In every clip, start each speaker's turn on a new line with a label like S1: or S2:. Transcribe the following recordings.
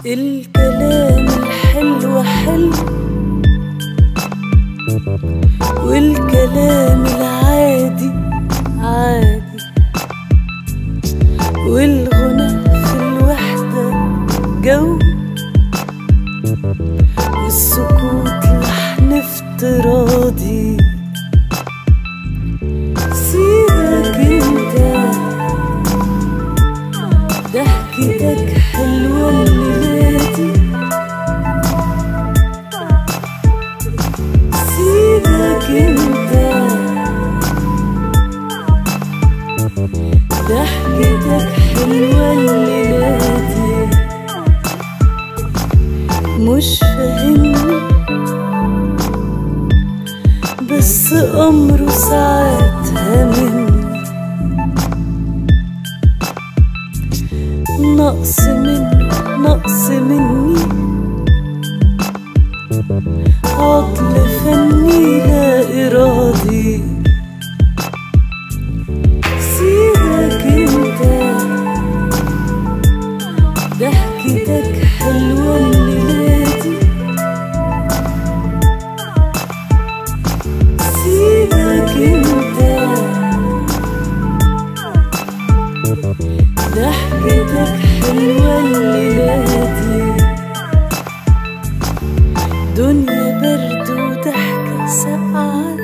S1: الكلام الحلو حلو والكلام العادي عادي والغنى في الوحدة جو والسكوت لحن افتراضي سيبك انت ضحكتك حلوة الليلة دي سيبك انت ضحكتك حلوة الليلة دي مش فاهمني بس أمره ساعات هاممني نقص مني نقص مني عطل فني لا إرادي سيبك انت ضحكتك حلوة الليلة دي سيبك انت ضحكتك حلوة الليلة دي دنيا برد وضحكة ساقعة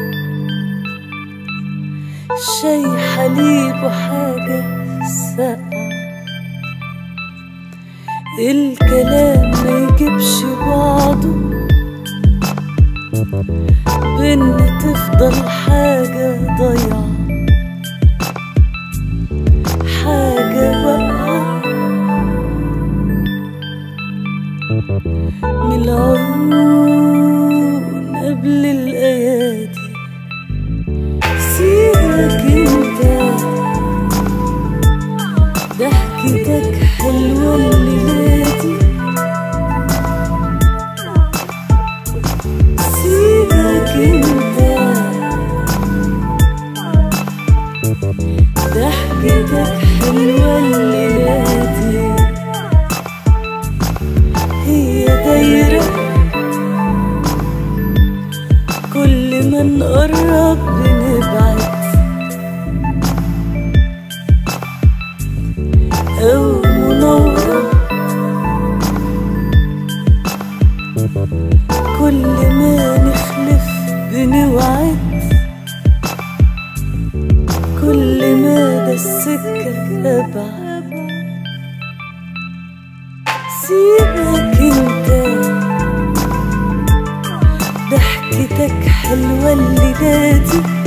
S1: شاي حليب وحاجة ساقعة الكلام ما يجيبش بعضه بينا تفضل حاجة ضيعة حاجة واقعة من العيون قبل الأيادي سيبك انت ضحكتك حلوة الليلة دي سيبك انت ضحكتك حلوة الليلة دي هي دايرة كل ما نقرب بنبعد أو منورة كل ما نخلف بنوعد كل ما ده السكة أبعد سيبك انت ضحكتك حلوة الليلة دي